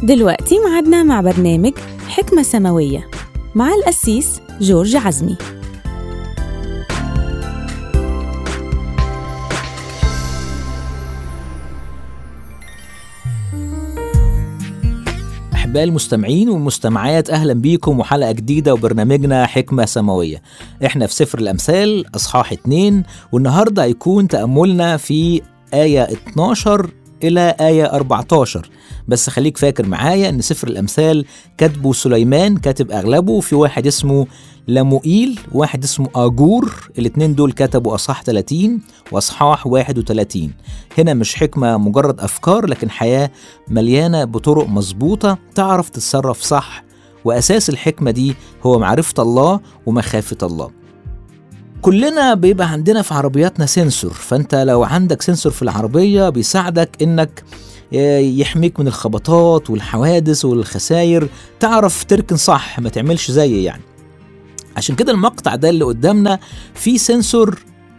دلوقتي معادنا مع برنامج حكمة سماوية مع القسيس جورج عزمي أحباء المستمعين والمستمعات أهلا بيكم وحلقة جديدة وبرنامجنا حكمة سماوية إحنا في سفر الأمثال أصحاح 2 والنهاردة هيكون تأملنا في آية 12 إلى آية 14 بس خليك فاكر معايا إن سفر الأمثال كاتبه سليمان كاتب أغلبه وفي واحد اسمه لموئيل واحد اسمه آجور الاتنين دول كتبوا أصحاح 30 وأصحاح 31 هنا مش حكمة مجرد أفكار لكن حياة مليانة بطرق مظبوطة تعرف تتصرف صح وأساس الحكمة دي هو معرفة الله ومخافة الله كلنا بيبقى عندنا في عربياتنا سنسور فانت لو عندك سنسور في العربية بيساعدك انك يحميك من الخبطات والحوادث والخسائر تعرف تركن صح ما تعملش زي يعني عشان كده المقطع ده اللي قدامنا فيه سنسور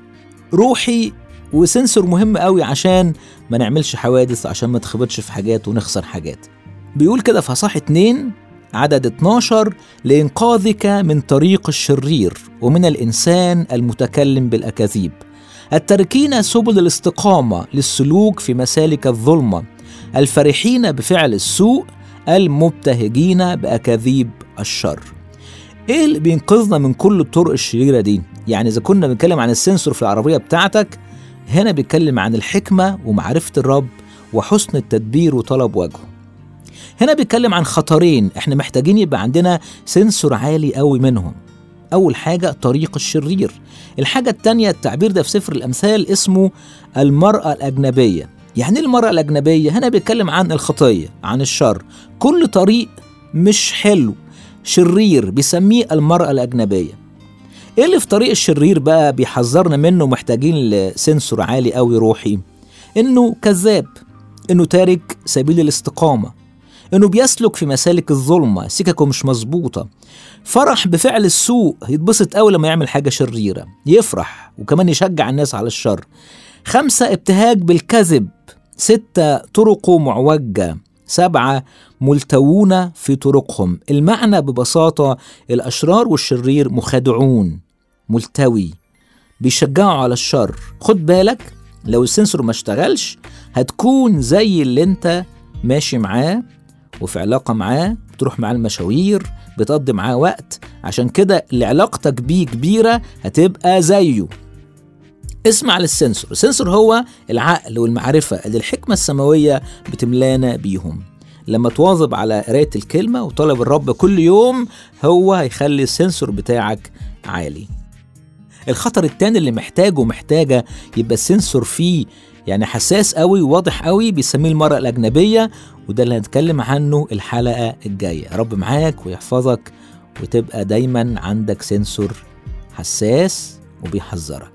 روحي وسنسور مهم قوي عشان ما نعملش حوادث عشان ما تخبطش في حاجات ونخسر حاجات بيقول كده في اصحاح 2 عدد 12 لإنقاذك من طريق الشرير ومن الإنسان المتكلم بالأكاذيب التاركين سبل الاستقامة للسلوك في مسالك الظلمة الفرحين بفعل السوء المبتهجين بأكاذيب الشر ايه اللي بينقذنا من كل الطرق الشريره دي يعني اذا كنا بنتكلم عن السنسور في العربيه بتاعتك هنا بيتكلم عن الحكمه ومعرفه الرب وحسن التدبير وطلب وجهه هنا بيتكلم عن خطرين احنا محتاجين يبقى عندنا سنسور عالي قوي منهم اول حاجه طريق الشرير الحاجه التانية التعبير ده في سفر الامثال اسمه المراه الاجنبيه يعني ايه المراه الاجنبيه هنا بيتكلم عن الخطيه عن الشر كل طريق مش حلو شرير بيسميه المرأة الأجنبية إيه اللي في طريق الشرير بقى بيحذرنا منه محتاجين لسنسور عالي قوي روحي إنه كذاب إنه تارك سبيل الاستقامة إنه بيسلك في مسالك الظلمة سككه مش مظبوطة فرح بفعل السوء يتبسط قوي لما يعمل حاجة شريرة يفرح وكمان يشجع الناس على الشر خمسة ابتهاج بالكذب ستة طرقه معوجة سبعة ملتوون في طرقهم المعنى ببساطة الأشرار والشرير مخادعون ملتوي بيشجعوا على الشر خد بالك لو السنسور ما اشتغلش هتكون زي اللي انت ماشي معاه وفي علاقة معاه بتروح معاه المشاوير بتقضي معاه وقت عشان كده اللي علاقتك بيه كبيرة هتبقى زيه اسمع للسنسور السنسور هو العقل والمعرفة اللي الحكمة السماوية بتملانا بيهم لما تواظب على قراية الكلمة وطلب الرب كل يوم هو هيخلي السنسور بتاعك عالي الخطر التاني اللي محتاجه محتاجة يبقى السنسور فيه يعني حساس قوي وواضح قوي بيسميه المرأة الأجنبية وده اللي هنتكلم عنه الحلقة الجاية رب معاك ويحفظك وتبقى دايما عندك سنسور حساس وبيحذرك